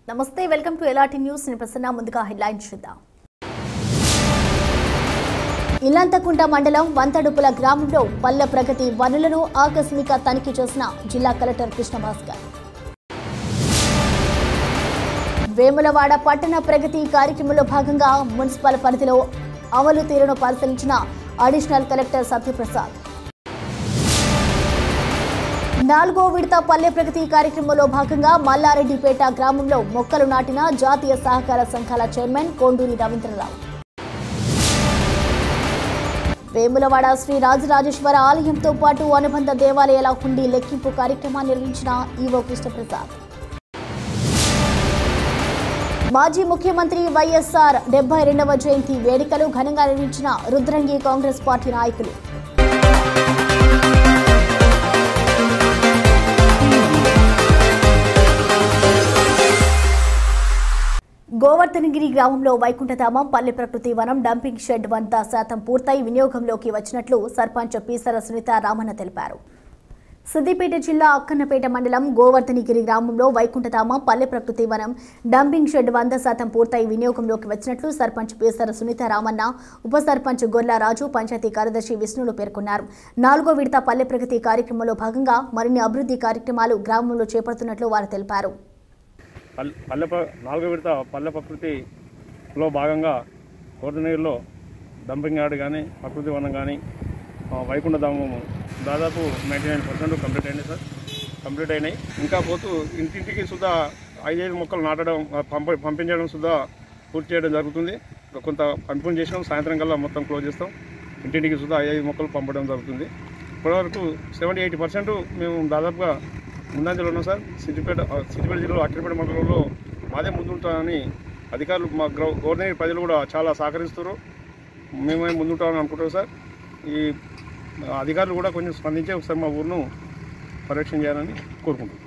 నమస్తే welcome to ఎలాటి news నేను ప్రసన్న ముందుగా హెడ్లైన్స్ చూద్దాం ఇల్లంతకుంట మండలం వంతడుపుల గ్రామంలో పల్లె ప్రగతి వనులను ఆకస్మిక తనిఖీ చేసిన జిల్లా కలెక్టర్ కృష్ణ భాస్కర్ వేములవాడ పట్టణ ప్రగతి కార్యక్రమంలో భాగంగా మున్సిపల్ పరిధిలో అమలు తీరును పరిశీలించిన అడిషనల్ కలెక్టర్ సత్యప్రసాద్ నాలుగో విడత పల్లె ప్రగతి కార్యక్రమంలో భాగంగా మల్లారెడ్డిపేట గ్రామంలో మొక్కలు నాటిన జాతీయ సహకార సంఘాల చైర్మన్ కొండూరి రవీంద్రరావు వేములవాడ శ్రీ రాజరాజేశ్వర ఆలయంతో పాటు అనుబంధ దేవాలయాల హుండీ లెక్కింపు కార్యక్రమాన్ని నిర్వహించిన ఈవో కృష్ణప్రసాద్ మాజీ ముఖ్యమంత్రి వైఎస్ఆర్ డెబ్బై రెండవ జయంతి వేడుకలు ఘనంగా నిర్వహించిన రుద్రంగి కాంగ్రెస్ పార్టీ నాయకులు గోవర్ధనగిరి గ్రామంలో వైకుంఠధామం పల్లె ప్రకృతి వనం డంపింగ్ షెడ్ వంద శాతం పూర్తయి వినియోగంలోకి వచ్చినట్లు సర్పంచ్ పీసర సునీత రామన్న తెలిపారు సిద్దిపేట జిల్లా అక్కన్నపేట మండలం గోవర్ధనగిరి గ్రామంలో వైకుంఠధామ పల్లె ప్రకృతి వనం డంపింగ్ షెడ్ వంద శాతం పూర్తయి వినియోగంలోకి వచ్చినట్లు సర్పంచ్ పేసర సునీత రామన్న ఉప సర్పంచ్ గొల్లా రాజు పంచాయతీ కార్యదర్శి విష్ణులు పేర్కొన్నారు నాలుగో విడత పల్లె ప్రగతి కార్యక్రమంలో భాగంగా మరిన్ని అభివృద్ధి కార్యక్రమాలు గ్రామంలో చేపడుతున్నట్లు వారు తెలిపారు పల్లె పల్లె ప్ర- నాలుగో విడత పల్లె ప్రకృతిలో భాగంగా కోటనీరులో డంపింగ్ యార్డ్ కానీ ప్రకృతి వనం కానీ వైకుంఠధామము దాదాపు నైంటీ నైన్ పర్సెంట్ కంప్లీట్ అయినాయి సార్ కంప్లీట్ అయినాయి ఇంకా పోతూ ఇంటింటికి సుధా ఐదైదు మొక్కలు నాటడం ఆ, పంప పంపించడం సుధా పూర్తి చేయడం జరుగుతుంది ఇంకా కొంత పంపిణీ చేసినాం సాయంత్రం కల్లా మొత్తం క్లోజ్ చేస్తాం ఇంటింటికి సుధా ఐదు మొక్కలు పంపడం జరుగుతుంది ఇప్పటివరకు సెవెంటీ ఎయిటీ పర్సెంట్ మేము దాదాపుగా ముందంజలో ఉన్నాం సార్ సిద్దిపేట ఆ, సిద్దిపేట జిల్లాలో అక్కిరిపేట మండలంలో మాదే ముందుంటామని అధికారులు మా గ్రౌ గవర్నమెంట్ ప్రజలు కూడా చాలా సహకరిస్తారు మేమే ముందుంటామని అనుకుంటాం సార్ ఈ అధికారులు కూడా కొంచెం స్పందించి ఒకసారి మా ఊరును పరీక్షణ చేయాలని కోరుకుంటున్నాం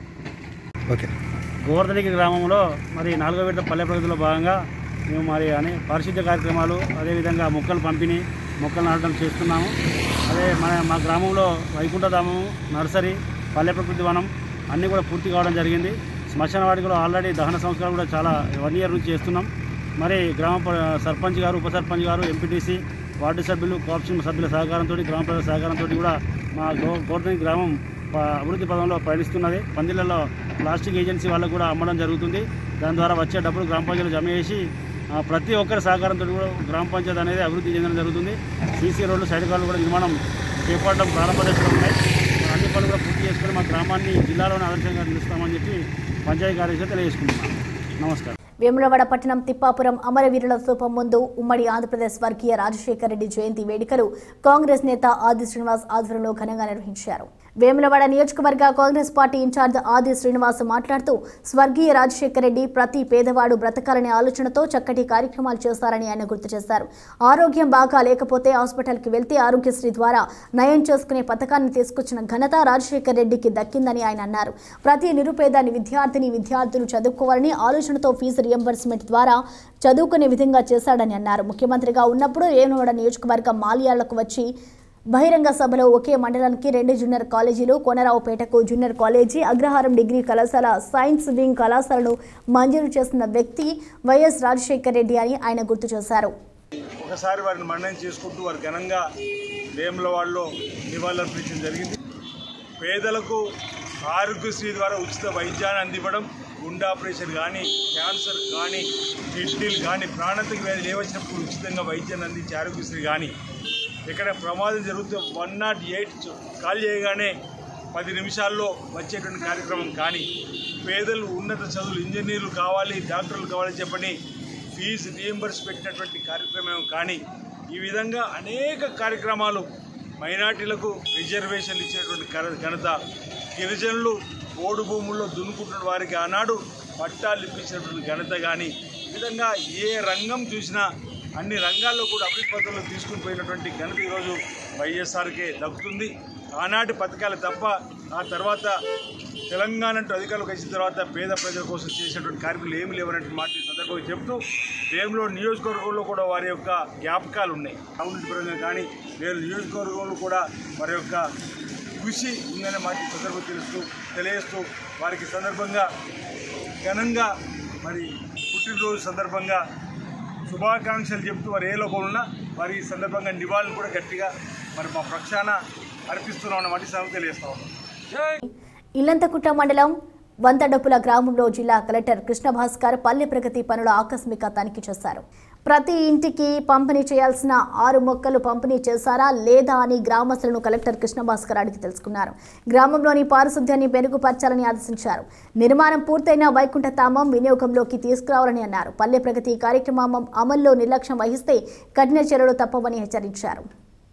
ఓకే గోవర్ధనికి గ్రామంలో మరి నాలుగో విడత పల్లె ప్రగతిలో భాగంగా మేము మరి అని పారిశుద్ధ్య కార్యక్రమాలు అదేవిధంగా మొక్కలు పంపిణీ మొక్కలు నాటడం చేస్తున్నాము అదే మన మా గ్రామంలో వైకుంఠధామము నర్సరీ పల్లె ప్రకృతి వనం అన్నీ కూడా పూర్తి కావడం జరిగింది శ్మశాన వాటికలో ఆల్రెడీ దహన సంస్కారం కూడా చాలా వన్ ఇయర్ నుంచి చేస్తున్నాం మరి గ్రామ ప- సర్పంచ్ గారు ఉప సర్పంచ్ గారు ఎంపీటీసీ వార్డు సభ్యులు కోఆప్షన్ సభ్యుల సహకారంతో గ్రామ ప్రజల సహకారంతో కూడా మా గో గోవర్ధని గ్రామం ప- అభివృద్ధి పదంలో పయనిస్తున్నది పందిళ్లలో ప్లాస్టిక్ ఏజెన్సీ వాళ్ళకు కూడా అమ్మడం జరుగుతుంది దాని ద్వారా వచ్చే డబ్బులు గ్రామ పంచాయతీలు జమ చేసి ఆ, ప్రతి ఒక్కరి సహకారంతో కూడా గ్రామ పంచాయతీ అనేది అభివృద్ధి చెందడం జరుగుతుంది సీసీ రోడ్లు సైడ్ కాళ్ళు కూడా నిర్మాణం చేపట్టడం ప్రారంభ దశలో ఉన్నాయి అన్ని పనులు కూడా పూర్తి చేసుకొని మా గ్రామాన్ని జిల్లాలోనే ఆదర్శంగా నిలుస్తామని చెప్పి పంచాయతీ కార్యదర్శి తెలియజేసుకుంటున్నాను నమస్కారం వేములవాడ పట్టణం తిప్పాపురం అమరవీరుల స్థూపం ముందు ఉమ్మడి ఆంధ్రప్రదేశ్ వర్గీయ రాజశేఖర రెడ్డి జయంతి వేడుకలు కాంగ్రెస్ నేత ఆది శ్రీనివాస్ ఆధ్వర్యంలో ఘనంగా నిర్వహించారు వేములవాడ నియోజకవర్గ కాంగ్రెస్ పార్టీ ఇన్ఛార్జ్ ఆది శ్రీనివాస్ మాట్లాడుతూ స్వర్గీయ రాజశేఖర రెడ్డి ప్రతి పేదవాడు బ్రతకాలనే ఆలోచనతో చక్కటి కార్యక్రమాలు చేస్తారని ఆయన గుర్తు చేశారు ఆరోగ్యం బాగా లేకపోతే హాస్పిటల్కి వెళ్తే ఆరోగ్యశ్రీ ద్వారా నయం చేసుకునే పథకాన్ని తీసుకొచ్చిన ఘనత రాజశేఖర రెడ్డికి దక్కిందని ఆయన అన్నారు ప్రతి నిరుపేదాని విద్యార్థిని విద్యార్థులు చదువుకోవాలని ఆలోచనతో ఫీజు రియంబర్స్మెంట్ ద్వారా చదువుకునే విధంగా చేశాడని అన్నారు ముఖ్యమంత్రిగా ఉన్నప్పుడు వేములవాడ నియోజకవర్గం మాల్యాలకు వచ్చి బహిరంగ సభలో ఒకే మండలానికి రెండు జూనియర్ కాలేజీలు కొనరావుపేటకు జూనియర్ కాలేజీ అగ్రహారం డిగ్రీ కళాశాల సైన్స్ వింగ్ కళాశాలను మంజూరు చేసిన వ్యక్తి వైఎస్ రాజశేఖర్ రెడ్డి అని ఆయన గుర్తు చేశారు ఒకసారి వారిని మరణం చేసుకుంటూ వారు ఘనంగా వేములవాడలో నివాళులర్పించడం జరిగింది పేదలకు ఆరోగ్యశ్రీ ద్వారా ఉచిత వైద్యాన్ని అందివ్వడం గుండె ఆపరేషన్ కానీ క్యాన్సర్ కానీ కిడ్నీలు కానీ ప్రాణాంతక వ్యాధులు ఏవచ్చినప్పుడు ఉచితంగా వైద్యాన్ని అందించే ఆరోగ్యశ్రీ కానీ ఇక్కడ ప్రమాదం జరిగితే వన్ నాట్ ఎయిట్ కాల్ చేయగానే పది నిమిషాల్లో వచ్చేటువంటి కార్యక్రమం కానీ పేదలు ఉన్నత చదువులు ఇంజనీర్లు కావాలి డాక్టర్లు కావాలని చెప్పని ఫీజు రియంబర్స్ పెట్టినటువంటి కార్యక్రమం కానీ ఈ విధంగా అనేక కార్యక్రమాలు మైనార్టీలకు రిజర్వేషన్లు ఇచ్చేటువంటి ఘన- ఘనత గిరిజనులు ఓడు భూముల్లో దున్నుకుంటున్న వారికి ఆనాడు పట్టాలు ఇప్పించినటువంటి ఘనత కానీ ఈ విధంగా ఏ రంగం చూసినా అన్ని రంగాల్లో కూడా అభివృద్ధి పథంలో తీసుకుని పోయినటువంటి ఘనత ఈరోజు వైఎస్ఆర్కే దక్కుతుంది ఆనాటి పథకాలు తప్ప ఆ తర్వాత తెలంగాణ అంటూ అధికారులకు వచ్చిన తర్వాత పేద ప్రజల కోసం చేసినటువంటి కార్యక్రమాలు ఏమి లేవన్నటువంటి మాట ఈ సందర్భంగా చెప్తూ వేములో నియోజకవర్గంలో కూడా వారి యొక్క జ్ఞాపకాలు ఉన్నాయి కమ్యూనిటీ పరంగా కానీ వేరే నియోజకవర్గంలో కూడా వారి యొక్క కృషి ఉందనే మాట ఈ సందర్భంగా తెలుస్తూ తెలియజేస్తూ వారికి ఈ సందర్భంగా ఘనంగా మరి పుట్టినరోజు సందర్భంగా శుభాకాంక్షలు చెప్తూ వారు ఏ లోపం ఉన్నా వారి ఈ సందర్భంగా నివాళులు కూడా గట్టిగా మరి మా ప్రక్షాన అర్పిస్తున్నాం అన్నమాట ఈ సంగతి తెలియజేస్తా ఉన్నాం ఇల్లంతకుంట మండలం వంతడపుల గ్రామంలో జిల్లా కలెక్టర్ కృష్ణ భాస్కర్ పల్లె ప్రగతి పనుల ఆకస్మిక తనిఖీ చేశారు ప్రతి ఇంటికి పంపిణీ చేయాల్సిన ఆరు మొక్కలు పంపిణీ చేశారా లేదా అని గ్రామస్తులను కలెక్టర్ కృష్ణ భాస్కర్ అడిగి తెలుసుకున్నారు గ్రామంలోని పారిశుద్ధ్యాన్ని మెరుగుపరచాలని ఆదేశించారు నిర్మాణం పూర్తయిన వైకుంఠ తామం వినియోగంలోకి తీసుకురావాలని అన్నారు పల్లె ప్రగతి కార్యక్రమం అమల్లో నిర్లక్ష్యం వహిస్తే కఠిన చర్యలు తప్పవని హెచ్చరించారు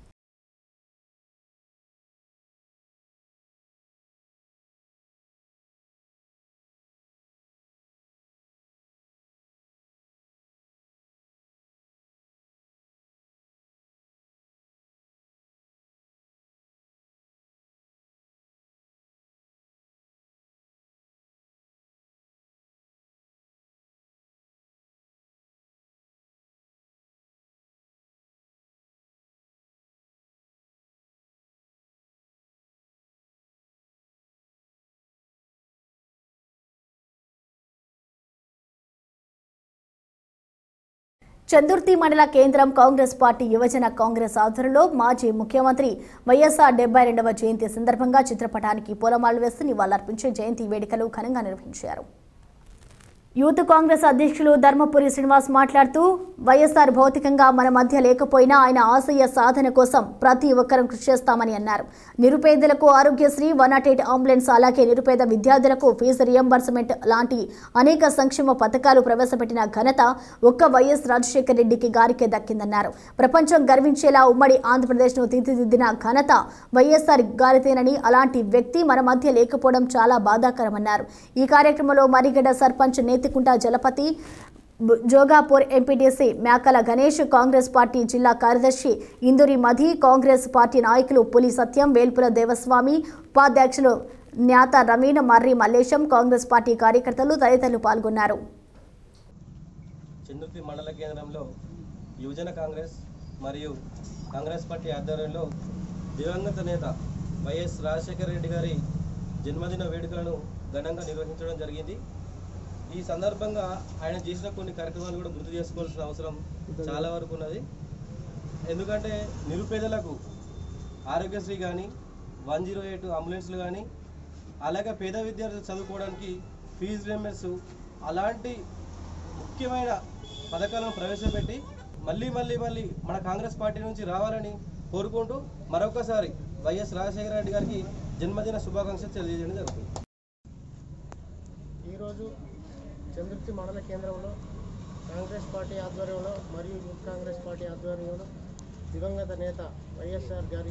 చందుర్తి మండల కేంద్రం కాంగ్రెస్ పార్టీ యువజన కాంగ్రెస్ ఆధ్వర్యంలో మాజీ ముఖ్యమంత్రి వైఎస్ఆర్ డెబ్బై రెండవ జయంతి సందర్భంగా చిత్రపటానికి పూలమాలలు వేస్తూ నివాళులర్పించే జయంతి వేడుకలు ఘనంగా నిర్వహించారు యూత్ కాంగ్రెస్ అధ్యక్షులు ధర్మపురి శ్రీనివాస్ మాట్లాడుతూ వైఎస్ఆర్ భౌతికంగా మన మధ్య లేకపోయినా ఆయన ఆశయ సాధన కోసం ప్రతి ఒక్కరం కృషి చేస్తామని అన్నారు నిరుపేదలకు Aarogyasri one nought eight ambulance అలాగే నిరుపేద విద్యార్థులకు ఫీజు రియంబర్స్మెంట్ లాంటి అనేక సంక్షేమ పథకాలు ప్రవేశపెట్టిన ఘనత ఒక్క వైఎస్ రాజశేఖర రెడ్డికి గారికే దక్కిందన్నారు ప్రపంచం గర్వించేలా ఉమ్మడి ఆంధ్రప్రదేశ్ను తీర్చిదిద్దిన ఘనత వైఎస్ఆర్ గారితేనని అలాంటి వ్యక్తి మన మధ్య లేకపోవడం చాలా బాధాకరమన్నారు ఈ కార్యక్రమంలో మరిగడ్డ సర్పంచ్ నేతికుంట జలపతి బు- జోగాపూర్ ఎంపీటీసీ మేకల గణేష్ కాంగ్రెస్ పార్టీ జిల్లా కార్యదర్శి ఇందూరి మధి కాంగ్రెస్ పార్టీ నాయకులు పులి సత్యం వేల్పుల దేవస్వామి ఉపాధ్యక్షులు న్యాత రమీణ మర్రి మల్లేశం కాంగ్రెస్ పార్టీ కార్యకర్తలు తదితరులు పాల్గొన్నారు చందుర్తి మండల కేంద్రంలో యువజన కాంగ్రెస్ మరియు కాంగ్రెస్ పార్టీ ఆధ్వర్యంలో దివంగత నేత వైఎస్ రాజశేఖర రెడ్డి గారి జన్మదిన వేడుకలను ఘనంగా నిర్వహించడం జరిగింది ఈ సందర్భంగా ఆయన చేసిన కొన్ని కార్యక్రమాలు కూడా గుర్తు చేసుకోవాల్సిన అవసరం చాలా వరకు ఉన్నది ఎందుకంటే నిరుపేదలకు ఆరోగ్యశ్రీ కానీ వన్ జీరో ఎయిట్ అంబులెన్స్లు కానీ అలాగే పేద విద్యార్థులు చదువుకోవడానికి ఫీజు రియంబర్స్ అలాంటి ముఖ్యమైన పథకాలను ప్రవేశపెట్టి మళ్ళీ మళ్ళీ మళ్ళీ మన కాంగ్రెస్ పార్టీ నుంచి రావాలని కోరుకుంటూ మరొకసారి వైఎస్ రాజశేఖర రెడ్డి గారికి జన్మదిన శుభాకాంక్షలు తెలియజేయడం జరుగుతుంది ఈరోజు చంద్రుతి మండల కేంద్రంలో కాంగ్రెస్ పార్టీ ఆధ్వర్యంలో మరియు యూత్ కాంగ్రెస్ పార్టీ ఆధ్వర్యంలో దివంగత నేత వైఎస్ఆర్ గారి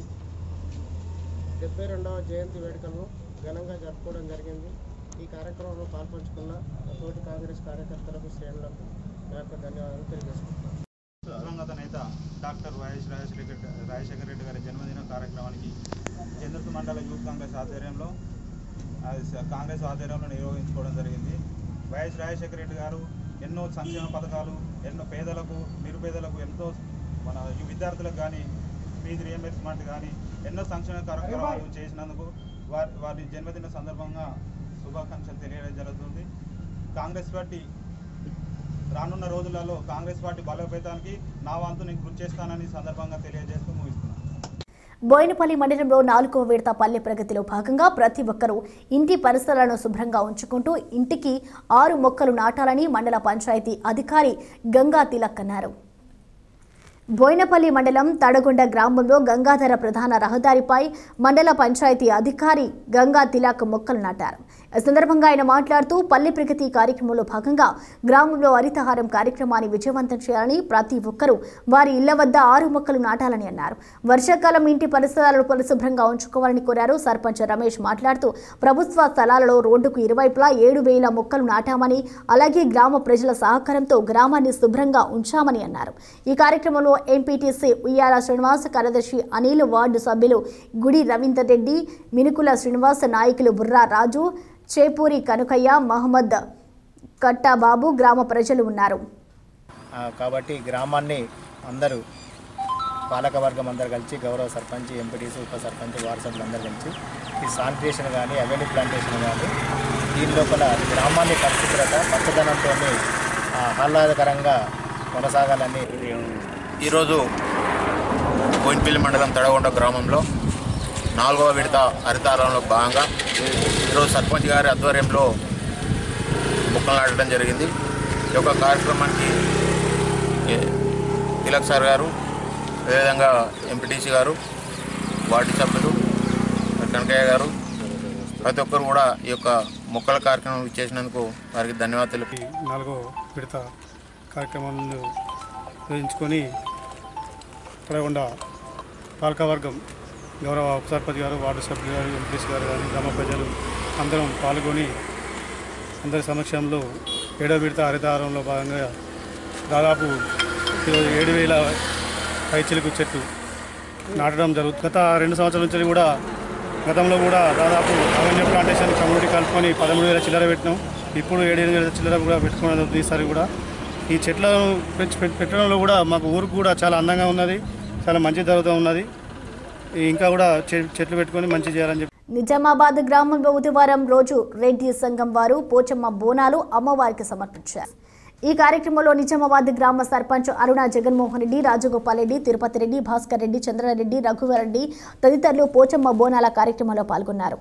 డెబ్బై రెండవ జయంతి వేడుకలను ఘనంగా జరుపుకోవడం జరిగింది ఈ కార్యక్రమంలో పాల్పంచుకున్న నా తోటి కాంగ్రెస్ కార్యకర్తలకు శ్రేణులకు నా యొక్క ధన్యవాదాలు తెలియజేసుకుంటున్నాను దివంగత నేత డాక్టర్ వైఎస్ రాజశేఖర రెడ్డి రాజశేఖర రెడ్డి గారి జన్మదిన కార్యక్రమానికి చంద్రత మండల యూత్ కాంగ్రెస్ ఆధ్వర్యంలో ఆ, స- కాంగ్రెస్ ఆధ్వర్యంలో నిర్వహించుకోవడం జరిగింది వైఎస్ రాజశేఖర రెడ్డి గారు ఎన్నో సంక్షేమ పథకాలు ఎన్నో పేదలకు నిరుపేదలకు ఎంతో మన ఈ విద్యార్థులకు కానీ ఫీజు రియంబర్స్మెంట్ కానీ ఎన్నో సంక్షేమ కార్యక్రమాలు చేసినందుకు వారి వారి జన్మదిన సందర్భంగా శుభాకాంక్షలు తెలియడం జరుగుతుంది కాంగ్రెస్ పార్టీ రానున్న రోజులలో కాంగ్రెస్ పార్టీ బలోపేతానికి నా వంతు నేను కృషి చేస్తానని ఈ సందర్భంగా తెలియజేస్తూ ముగిస్తున్నాను బోయినపల్లి మండలంలో నాలుగవ విడత పల్లె ప్రగతిలో భాగంగా ప్రతి ఒక్కరూ ఇంటి పరిసరాలను శుభ్రంగా ఉంచుకుంటూ ఇంటికి ఆరు మొక్కలు నాటాలని మండల పంచాయతీ అధికారి గంగా తిలక్ అన్నారు బోయినపల్లి మండలం తడగొండ గ్రామంలో గంగాధర ప్రధాన రహదారిపై మండల పంచాయతీ అధికారి గంగా తిలాక్ మొక్కలు నాటారు ఈ సందర్భంగా ఆయన మాట్లాడుతూ పల్లె ప్రగతి కార్యక్రమంలో భాగంగా గ్రామంలో హరితహారం కార్యక్రమాన్ని విజయవంతం చేయాలని ప్రతి ఒక్కరూ వారి ఇళ్ల వద్ద ఆరు మొక్కలు నాటాలని అన్నారు వర్షాకాలం ఇంటి పరిసరాలను పరిశుభ్రంగా ఉంచుకోవాలని కోరారు సర్పంచ్ రమేష్ మాట్లాడుతూ ప్రభుత్వ స్థలాలలో రోడ్డుకు ఇరువైపులా ఏడు వేల మొక్కలు నాటామని అలాగే గ్రామ ప్రజల సహకారంతో గ్రామాన్ని శుభ్రంగా ఉంచామని అన్నారు ఈ కార్యక్రమంలో ఎంపీటీసీ ఉయ్యాల శ్రీనివాస్ కార్యదర్శి అనిల్ వార్డు సభ్యులు గుడి రవీందర్ రెడ్డి మినుకుల శ్రీనివాస్ నాయకులు బుర్రా రాజు చేపూరి కనుకయ్య మహమ్మద్ కట్టాబాబు గ్రామ ప్రజలు ఉన్నారు ఆ, కాబట్టి గ్రామాన్ని అందరూ పాలకవర్గం అందరు కలిసి గౌరవ సర్పంచ్ ఎంపీటీసీ ఉప సర్పంచ్ వార్డు సభ్యులు అందరూ కలిసి ఈ శానిటేషన్ కానీ అవెన్యూ ప్లాంటేషన్ కానీ దీని లోపల గ్రామాన్ని పరిశుభ్రత పచ్చదనంతో ఆహ్లాదకరంగా కొనసాగాలని ఈరోజు బోయినపల్లి మండలం తడగొండ గ్రామంలో నాలుగవ విడత హరితారంలో భాగంగా ఈరోజు సర్పంచ్ గారి ఆధ్వర్యంలో మొక్కలు నాటడం జరిగింది ఈ యొక్క కార్యక్రమానికి ఏ, తిలక్ సార్ గారు అదేవిధంగా ఎంపీటీసీ గారు వార్డు సభ్యులు కనకయ్య గారు ప్రతి ఒక్కరు కూడా ఈ యొక్క మొక్కల కార్యక్రమం ఇచ్చేసినందుకు వారికి ధన్యవాదాలు తెలుపు నాలుగో విడత కార్యక్రమాలను నిర్వహించుకొని పడకుండా పాలకవర్గం గౌరవ ఉప సర్పంచ్ గారు వార్డు సభ్యులు గారు ఎంపీసీ గారు కానీ గ్రామ ప్రజలు అందరం పాల్గొని అందరి సమక్షంలో ఏడో విడత హరితహారంలో భాగంగా దాదాపు ఈరోజు ఏడు వేల పైచిలుకు చెట్లు నాటడం జరుగుతుంది గత రెండు సంవత్సరాల నుంచి కూడా గతంలో కూడా దాదాపు అవన్య ప్లాంటేషన్ కమ్యూనిటీ కలుపుకొని పదమూడు వేల చిల్లర పెట్టినాం ఇప్పుడు ఏడు ఎనిమిది వేల చిల్లర కూడా పెట్టుకోవడం జరుగుతుంది ఈసారి కూడా ఈ చెట్లను పెంచి పెట్- పెట్టడంలో కూడా మాకు ఊరికి కూడా చాలా అందంగా ఉన్నది చాలా మంచి జరుగుతూ ఉన్నది ఇంకా కూడా చె- చెట్లు పెట్టుకొని మంచి చేయాలని చెప్పి నిజామాబాద్ గ్రామంలో బుధవారం రోజు రెడ్డి సంఘం వారు పోచమ్మ బోనాలు అమ్మవారికి సమర్పించారు ఈ కార్యక్రమంలో నిజామాబాద్ గ్రామ సర్పంచ్ అరుణ జగన్మోహన్ రెడ్డి రాజగోపాల్ రెడ్డి తిరుపతి రెడ్డి భాస్కర్ రెడ్డి చంద్రారెడ్డి రఘువరెడ్డి తదితరులు పోచమ్మ బోనాల కార్యక్రమంలో పాల్గొన్నారు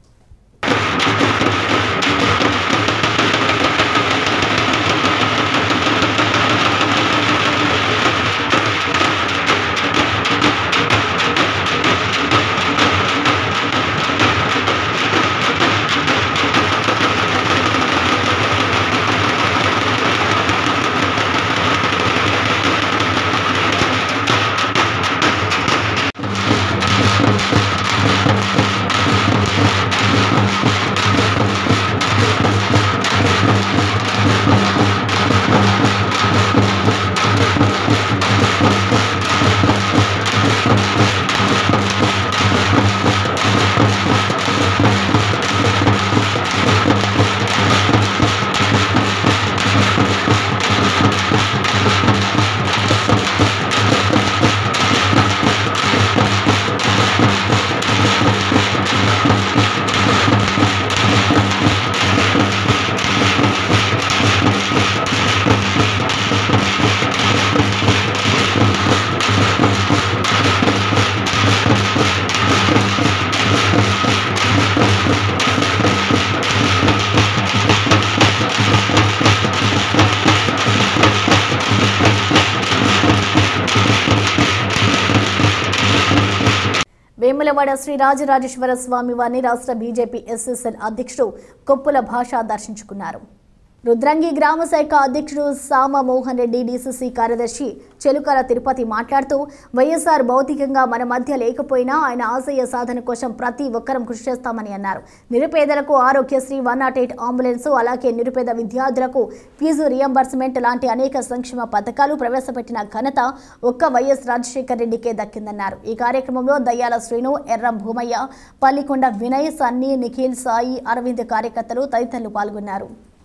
వేములవాడ శ్రీ రాజరాజేశ్వర స్వామి వారిని రాష్ట్ర బీజేపీ ఎస్ఎస్ఎల్ అధ్యక్షుడు కొప్పుల భాష దర్శించుకున్నారు రుద్రంగి గ్రామ శాఖ అధ్యక్షుడు సామ మోహన్ రెడ్డి డీసీసీ కార్యదర్శి చెలుకల తిరుపతి మాట్లాడుతూ వైఎస్ఆర్ భౌతికంగా మన మధ్య లేకపోయినా ఆయన ఆశయ సాధన కోసం ప్రతి ఒక్కరం కృషి చేస్తామని అన్నారు నిరుపేదలకు Aarogyasri one nought eight ambulance అలాగే నిరుపేద విద్యార్థులకు ఫీజు రియంబర్స్మెంట్ లాంటి అనేక సంక్షేమ పథకాలు ప్రవేశపెట్టిన ఘనత ఒక్క వైఎస్ రాజశేఖర్ రెడ్డికే దక్కిందన్నారు ఈ కార్యక్రమంలో దయ్యాల శ్రీను ఎర్రం భూమయ్య పల్లికొండ వినయ్ సన్నీ నిఖిల్ సాయి అరవింద్ కార్యకర్తలు తదితరులు పాల్గొన్నారు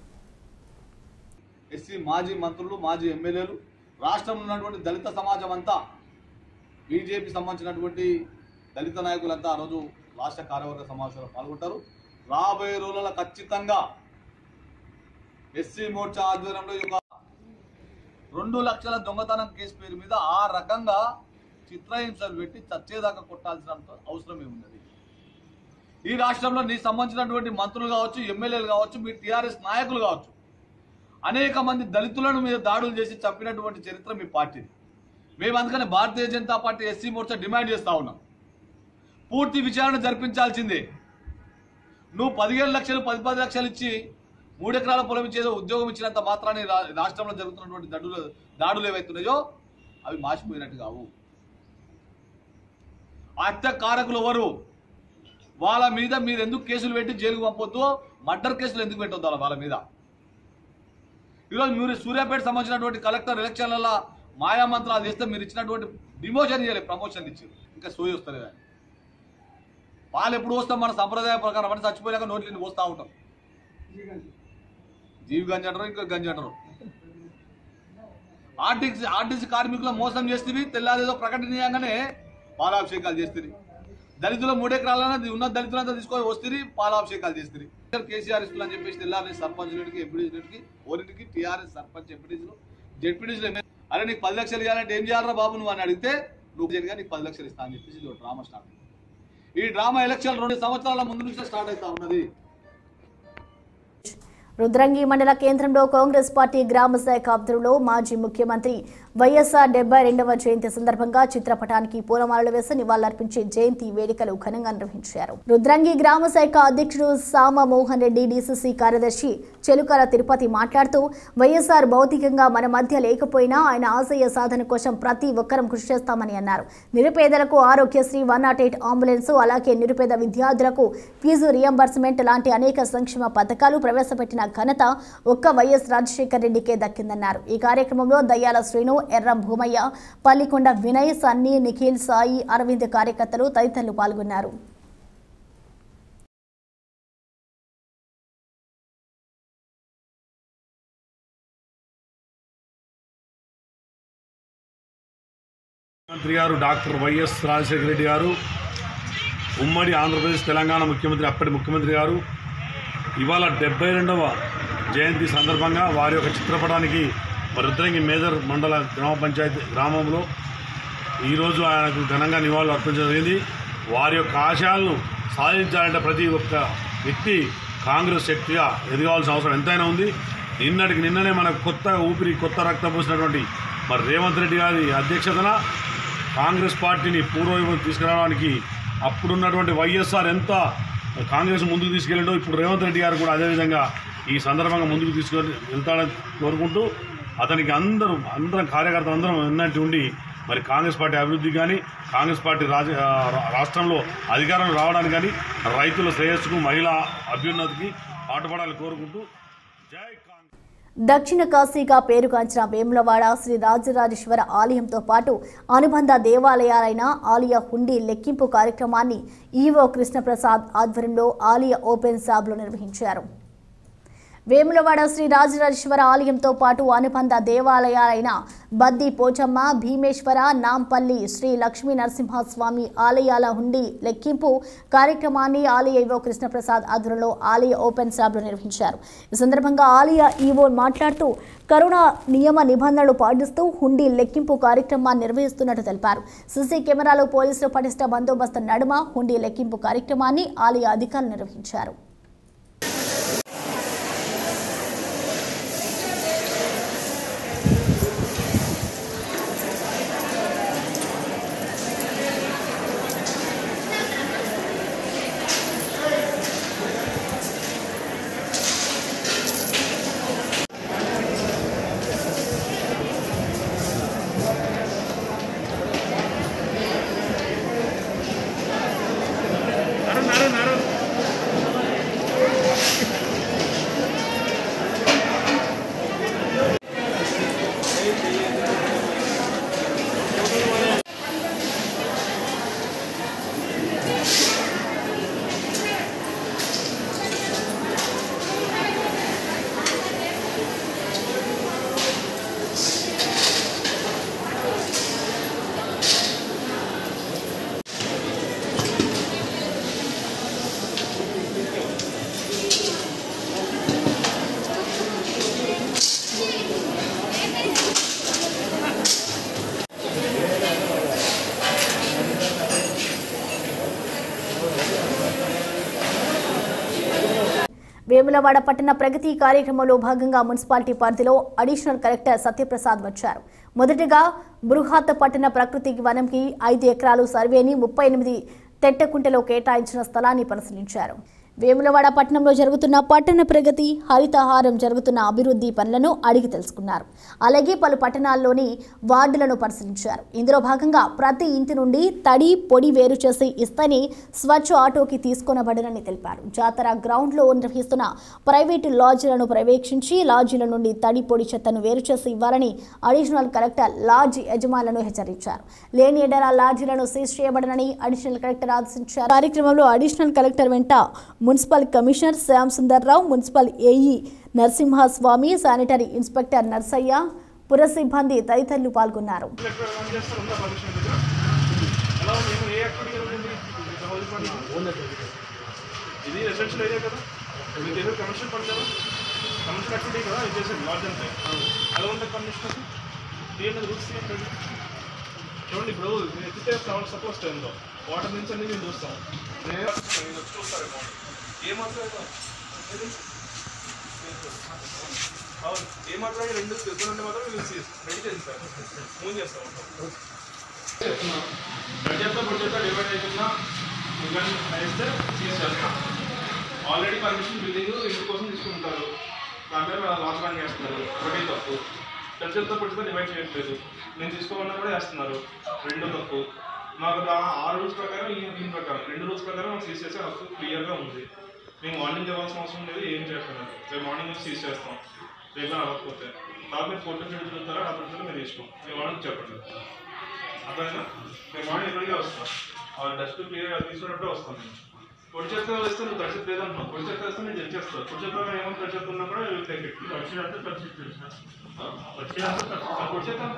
ఎస్సీ మాజీ మంత్రులు మాజీ ఎమ్మెల్యేలు రాష్ట్రంలో ఉన్నటువంటి దళిత సమాజం అంతా బీజేపీ సంబంధించినటువంటి దళిత నాయకులంతా ఆ రోజు రాష్ట్ర కార్యవర్గ సమావేశంలో పాల్గొంటారు రాబోయే రోజుల్లో ఖచ్చితంగా ఎస్సీ మోర్చా ఆధ్వర్యంలో ఈ యొక్క రెండు లక్షల దొంగతనం కేసు పేరు మీద ఆ రకంగా చిత్రహింసలు పెట్టి చచ్చేదాకా కొట్టాల్సిన అవసరం ఏమున్నది ఈ రాష్ట్రంలో నీ సంబంధించినటువంటి మంత్రులు కావచ్చు ఎమ్మెల్యేలు కావచ్చు మీ టీఆర్ఎస్ నాయకులు కావచ్చు అనేక మంది దళితులను మీద దాడులు చేసి చంపినటువంటి చరిత్ర మీ పార్టీది మేము అందుకని Bharatiya Janata party SC Morcha demand చేస్తా ఉన్నాం పూర్తి విచారణ జరిపించాల్సిందే నువ్వు పదిహేను లక్షలు పది పది లక్షలు ఇచ్చి మూడు ఎకరాల పొలం ఇచ్చేదో ఉద్యోగం ఇచ్చినంత మాత్రాన్ని రా- రాష్ట్రంలో జరుగుతున్నటువంటి దడులు దాడులు ఏవైతున్నాయో అవి మాసిపోయినట్టు కావు హత్య కారకులు ఎవరు వాళ్ళ మీద మీరు ఎందుకు కేసులు పెట్టి జైలుకు పంపొద్దు మర్డర్ కేసులు ఎందుకు పెట్టొద్దు వాళ్ళ- వాళ్ళ మీద ఈరోజు మీరు సూర్యాపేట సంబంధించినటువంటి కలెక్టర్ ఎలక్షన్లలో మాయా మంత్రాలు చేస్తే మీరు ఇచ్చినటువంటి డిమోషన్ చేయలేదు ప్రమోషన్ ఇచ్చి ఇంకా సోయి వస్తలేదు అని పాలు ఎప్పుడు వస్తాం మన సంప్రదాయ ప్రకారం అంటే చచ్చిపోయాక నోట్లు నిన్ను పోస్తూ ఉంటాం జీవి గంజి అంటారు ఇంకా గంజి అంటారు ఆర్టీసీ ఆర్టీసీ కార్మికులు మోసం చేస్తుంది తెల్లారేదో ప్రకటనీయంగానే పాలాభిషేకాలు చేస్తుంది దళితుల మూడెకరాలన్నా ఉన్న దళితులంతా తీసుకొని వస్తుంది పాలాభిషేకాలు చేస్తుంది కేసీఆర్ ఇస్తున్నా అని చెప్పేసి తెల్లారి సర్పంచులకి ఎంపీడీసీలకి ఓరింటికి టీఆర్ఎస్ సర్పంచ్ ఎంపీడీసీలు జెడ్పీడీసీలు అరే నీకు పది లక్షలు ఇవ్వాలంటే ఏం చేయాలరా బాబు నువ్వు అని అడిగితే నువ్వు జరిగా నీకు పది లక్షలు ఇస్తా అని చెప్పేసి ఇది ఒక డ్రామా స్టార్ట్ అయింది. ఈ డ్రామా ఎలక్షన్ రెండు సంవత్సరాల ముందు నుంచి స్టార్ట్ అవుతా ఉన్నది రుద్రంగి మండల కేంద్రంలో కాంగ్రెస్ పార్టీ గ్రామ శాఖ ఆధ్వర్యంలో మాజీ ముఖ్యమంత్రి వైఎస్ఆర్ డెబ్బై రెండవ జయంతి సందర్భంగా చిత్రపటానికి పూలమాలలు వేసి నివాళులర్పించి జయంతి వేడుకలు ఘనంగా నిర్వహించారు రుద్రంగి గ్రామ శాఖ అధ్యక్షుడు సామ మోహన్ రెడ్డి డీసీసీ కార్యదర్శి చెలుకల తిరుపతి మాట్లాడుతూ వైఎస్ఆర్ భౌతికంగా మన మధ్య లేకపోయినా ఆయన ఆశయ సాధన కోసం ప్రతి ఒక్కరం కృషి చేస్తామని అన్నారు నిరుపేదలకు Aarogyasri one nought eight ambulance అలాగే నిరుపేద విద్యార్థులకు ఫీజు రియంబర్స్మెంట్ లాంటి అనేక సంక్షేమ పథకాలు ప్రవేశపెట్టిన ఘనత ఒక్క వైఎస్ రాజశేఖర్ రెడ్డికే దక్కిందన్నారు ఈ కార్యక్రమంలో దయ్యాల శ్రీను ఎర్రం భూమయ్య పల్లికొండ వినయ్ సన్నీ నిఖిల్ సాయి అరవింద్ కార్యకర్తలు తదితరులు పాల్గొన్నారు ముఖ్యమంత్రి గారు డాక్టర్ వైఎస్ రాజశేఖర రెడ్డి గారు ఉమ్మడి ఆంధ్రప్రదేశ్ తెలంగాణ ముఖ్యమంత్రి అప్పటి ముఖ్యమంత్రి గారు ఇవాళ డెబ్బై రెండవ జయంతి సందర్భంగా వారి యొక్క చిత్రపటానికి మరి రుద్రంగి మేజర్ మండల గ్రామ పంచాయతీ గ్రామంలో ఈరోజు ఆయనకు ఘనంగా నివాళులు అర్పించడం జరిగింది వారి యొక్క ఆశయాలను సాధించాలంటే ప్రతి ఒక్క వ్యక్తి కాంగ్రెస్ శక్తిగా ఎదగాల్సిన అవసరం ఎంతైనా ఉంది నిన్నటికి నిన్ననే మనకు కొత్త ఊపిరి కొత్త రక్తం పోసినటువంటి మరి రేవంత్ రెడ్డి గారి అధ్యక్షతన కాంగ్రెస్ పార్టీని పూర్వవైపు తీసుకురావడానికి అప్పుడున్నటువంటి వైఎస్ఆర్ ఎంత కాంగ్రెస్ ముందుకు తీసుకెళ్ళాడో ఇప్పుడు రేవంత్ రెడ్డి గారు కూడా అదేవిధంగా ఈ సందర్భంగా ముందుకు తీసుకొని వెళ్తాడని కోరుకుంటూ అతనికి అందరూ అందరం కార్యకర్తలు అందరం ఎన్నట్టు ఉండి మరి కాంగ్రెస్ పార్టీ అభివృద్ధి కానీ కాంగ్రెస్ పార్టీ రాజ ఆ, రా- రాష్ట్రంలో అధికారం రావడానికి కానీ రైతుల శ్రేయస్సుకు మహిళా అభ్యున్నతికి పాటుపడాలని కోరుకుంటూ జై కాంగ్రెస్ దక్షిణ కాశీగా పేరుగాంచిన వేములవాడ శ్రీ రాజరాజేశ్వర ఆలయంతో పాటు అనుబంధ దేవాలయాలైన ఆలయ హుండీ లెక్కింపు కార్యక్రమాన్ని ఈవో కృష్ణప్రసాద్ ఆధ్వర్యంలో ఆలయ ఓపెన్ సాబ్లో నిర్వహించారు వేములవాడ శ్రీ రాజరాజేశ్వర ఆలయంతో పాటు అనుబంధ దేవాలయాలైన బద్ది పోచమ్మ భీమేశ్వర నాంపల్లి శ్రీ లక్ష్మీ నరసింహస్వామి ఆలయాల హుండీ లెక్కింపు కార్యక్రమాన్ని ఆలయ ఈవో కృష్ణప్రసాద్ ఆధ్వర్యంలో ఆలయ ఓపెన్ స్లాబ్లో నిర్వహించారు ఈ సందర్భంగా ఆలయ ఈవో మాట్లాడుతూ కరోనా నియమ నిబంధనలు పాటిస్తూ హుండీ లెక్కింపు కార్యక్రమాన్ని నిర్వహిస్తున్నట్టు తెలిపారు సీసీ కెమెరాలు పోలీసులు పటిష్ట బందోబస్తు నడుమ హుండీ లెక్కింపు కార్యక్రమాన్ని ఆలయ అధికారులు నిర్వహించారు వేములవాడ పట్టణ ప్రగతి కార్యక్రమంలో భాగంగా మున్సిపాలిటీ పరిధిలో అడిషనల్ కలెక్టర్ సత్యప్రసాద్ వచ్చారు మొదటగా బృహత్ పట్టణ ప్రకృతి వనంకి ఐదు ఎకరాలు సర్వేని ముప్పై ఎనిమిది తెట్టకుంటలో కేటాయించిన స్థలాన్ని పరిశీలించారు వేములవాడ పట్టణంలో జరుగుతున్న పట్టణ ప్రగతి హరితహారం జరుగుతున్న అభివృద్ధి పనులను అడిగి తెలుసుకున్నారు అలాగే పలు పట్టణాల్లోని వార్డులను పరిశీలించారు ఇందులో భాగంగా ప్రతి ఇంటి నుండి తడి పొడి వేరు చేసి ఇస్తేనే స్వచ్ఛ ఆటోకి తీసుకొనబడనని తెలిపారు జాతర గ్రౌండ్లో నిర్వహిస్తున్న ప్రైవేటు లాడ్జీలను పర్యవేక్షించి లాడ్జీల నుండి తడి పొడి చెత్తను వేరు చేసి ఇవ్వాలని అడిషనల్ కలెక్టర్ లాడ్జీ యజమానులను హెచ్చరించారు లేని ఎడల లాడ్జీలను సీజ్ చేయబడనని అడిషనల్ కలెక్టర్ ఆదేశించారు కార్యక్రమంలో అడిషనల్ కలెక్టర్ వెంట municipal commissioner Shyam Sundarrao municipal AE Narasimhaswamy sanitary inspector Narsaiah పుర సిబ్బంది తదితరులు పాల్గొన్నారు ఎలా ఉంది ఏ ఎక్కడికి వెళ్తుంది ఇది రెసిడెన్షియల్ ఏరియా కదా ఇది ఏదో కమర్షియల్ పని కదా కమర్షియల్ యాక్టివిటీ కదా ఇది చేసేది లాడ్జ్ అంటే ఎలా ఉంటుంది కమిషన్ తీయండి రూల్స్ తీయండి చూడండి ఇప్పుడు నేను ఎత్తితే సపోజ్ టైంలో వాటర్ నుంచి అన్ని మేము చూస్తాం నేను నేను వచ్చి చూస్తారేమో ఏమాత్రం ఇది? అవును ఏమాత్రం రెండు తెలుసుకుంటే మాత్రం మేము రెడీ చేస్తాం మూవ్ చేస్తాం బడ్జెట్తో బడ్జెట్తో డివైడ్ అవుతున్నా ఇవన్నీ అయితే సీజ్ చేస్తాం ఆల్రెడీ పర్మిషన్ బిల్డింగ్ ఇంటి కోసం తీసుకుంటారు దాని మీద లాస్ బ్యాన్ చేస్తున్నారు ఒకటి తప్పు చర్చలతో బడ్జెట్తో డివైడ్ చేయట్లేదు నేను తీసుకోమన్నా కూడా చేస్తున్నారు రెండు తప్పు మాకు దా- ఆ రూల్స్ ప్రకారం ఈ దీని ప్రకారం రెండు రూల్స్ ప్రకారం మాకు సీజ్ చేసే హక్కు క్లియర్గా ఉంది మేము మార్నింగ్ ఇవ్వాల్సిన అవసరం లేదు ఏం చేయట్లేదు రేపు మార్నింగ్ వచ్చి సీజ్ చేస్తాం రేపు అవ్వకపోతే తర్వాత మీరు ఫోటో చూసి చూస్తారా ఆ ఫోటో మీరు ఇష్టం మేము మార్నింగ్ చెప్పండి అర్థమైనా మేము మార్నింగ్ ఎక్కడికే వస్తాం ఆ డస్ట్ క్లియర్గా తీసుకున్నప్పుడే వస్తాం మేము పొడి చెత్త వేస్తే నువ్వు తడి చెత్త లేదంటున్నావు పొడి చెత్త వేస్తే నేను చేస్తాను పొడి చెత్త ఏమైనా తడి చెత్త ఉన్నా కూడా టేక్ ఇట్ వచ్చినంత తడి చెత్త పొడి చెత్త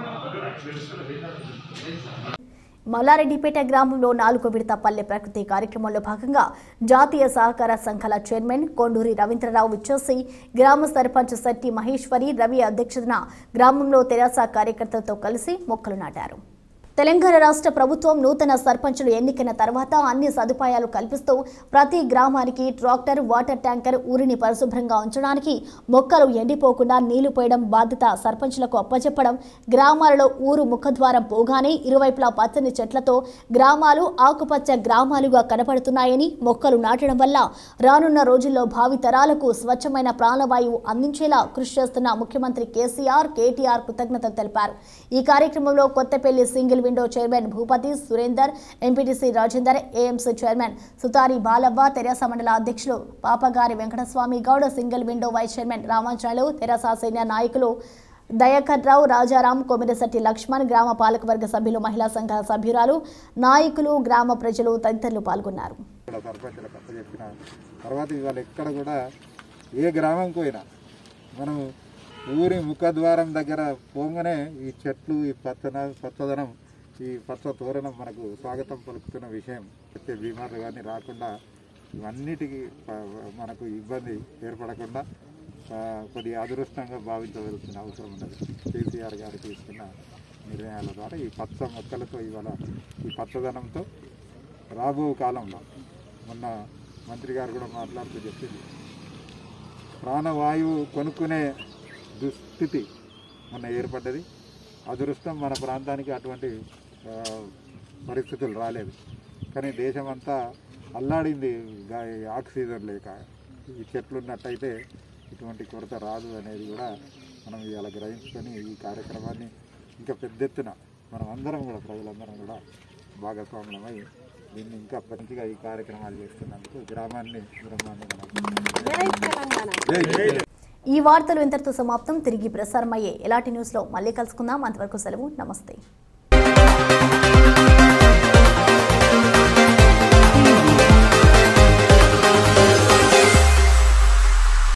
మల్లారెడ్డిపేట గ్రామంలో నాలుగో విడత పల్లె ప్రకృతి కార్యక్రమంలో భాగంగా జాతీయ సహకార సంఘాల చైర్మన్ కొండూరి రవీంద్రరావు ఇచ్చేసి గ్రామ సర్పంచ్ శెట్టి మహేశ్వరి రవి అధ్యక్షతన గ్రామంలో తెరాస కార్యకర్తలతో కలిసి మొక్కలు నాటారు తెలంగాణ రాష్ట్ర ప్రభుత్వం నూతన సర్పంచులు ఎన్నికైన తర్వాత అన్ని సదుపాయాలు కల్పిస్తూ ప్రతి గ్రామానికి ట్రాక్టర్ వాటర్ ట్యాంకర్ ఊరిని పరిశుభ్రంగా ఉంచడానికి మొక్కలు ఎండిపోకుండా నీళ్లు పోయడం బాధ్యత సర్పంచులకు అప్పచెప్పడం గ్రామాలలో ఊరు ముఖద్వారం పోగానే ఇరువైపులా పచ్చని చెట్లతో గ్రామాలు ఆకుపచ్చ గ్రామాలుగా కనపడుతున్నాయని మొక్కలు నాటడం వల్ల రానున్న రోజుల్లో భావి తరాలకు స్వచ్ఛమైన ప్రాణవాయువు అందించేలా కృషి చేస్తున్న ముఖ్యమంత్రి కేసీఆర్ కేటీఆర్ కృతజ్ఞతలు తెలిపారు ఈ కార్యక్రమంలో Kothapalli single window chairman Bhupathi Surender MPTC Rajender AMC chairman Sutari Balavva TRS మండల అధ్యక్షులు Papagari Venkataswamy Goud single window vice chairman రామాంచాలు తెరాస సైన్య నాయకులు దయాకర్ రావు రాజారాం కొమిరశెట్టి లక్ష్మణ్ గ్రామ పాలకవర్గ సభ్యులు మహిళా సంఘ సభ్యురాలు నాయకులు గ్రామ ప్రజలు తదితరులు పాల్గొన్నారు ఇక్కడ సర్పంచులకు అప్పచెప్పిన తర్వాత ఇవాళ ఎక్కడ కూడా ఏ గ్రామంకి పోయినా మనం ఊరి ముఖద్వారం దగ్గర పోగానే ఈ చెట్లు ఈ పచ్చన పచ్చదనం ఈ పచ్చ తోరణం మనకు స్వాగతం పలుకుతున్న విషయం వచ్చే బీమార్లు కానీ రాకుండా ఇవన్నిటికీ ప- మనకు ఇబ్బంది ఏర్పడకుండా ఆ, కొద్ది అదృష్టంగా భావించవలసిన అవసరం ఉన్నది కేసీఆర్ గారు తీసుకున్న నిర్ణయాల ద్వారా ఈ పచ్చ మొక్కలతో ఇవాళ ఈ పచ్చదనంతో రాబో కాలంలో మొన్న మంత్రి గారు కూడా మాట్లాడుతూ చెప్పింది ప్రాణవాయువు కొనుక్కునే దుస్థితి మొన్న ఏర్పడ్డది అదృష్టం మన ప్రాంతానికి అటువంటి ఆ, పరిస్థితులు రాలేదు కానీ దేశమంతా అల్లాడింది గా- ఆక్సిజన్ లేక ఈ చెట్లు ఉన్నట్టయితే ఇటువంటి కొరత రాదు అనేది కూడా మనం ఇవాళ గ్రహించుకొని ఈ కార్యక్రమాన్ని ఇంకా పెద్ద ఎత్తున మనం అందరం కూడా ప్రజలందరం కూడా భాగస్వాములమై దీన్ని ఇంకా మంచిగా ఈ కార్యక్రమాలు చేస్తున్నందుకు గ్రామాన్ని గ్రామాన్ని మనం ఈ వార్తలు ఇంతటితో సమాప్తం తిరిగి ప్రసారమయ్యే ఎలాంటి న్యూస్లో మళ్ళీ కలుసుకుందాం అంతవరకు సెలవు నమస్తే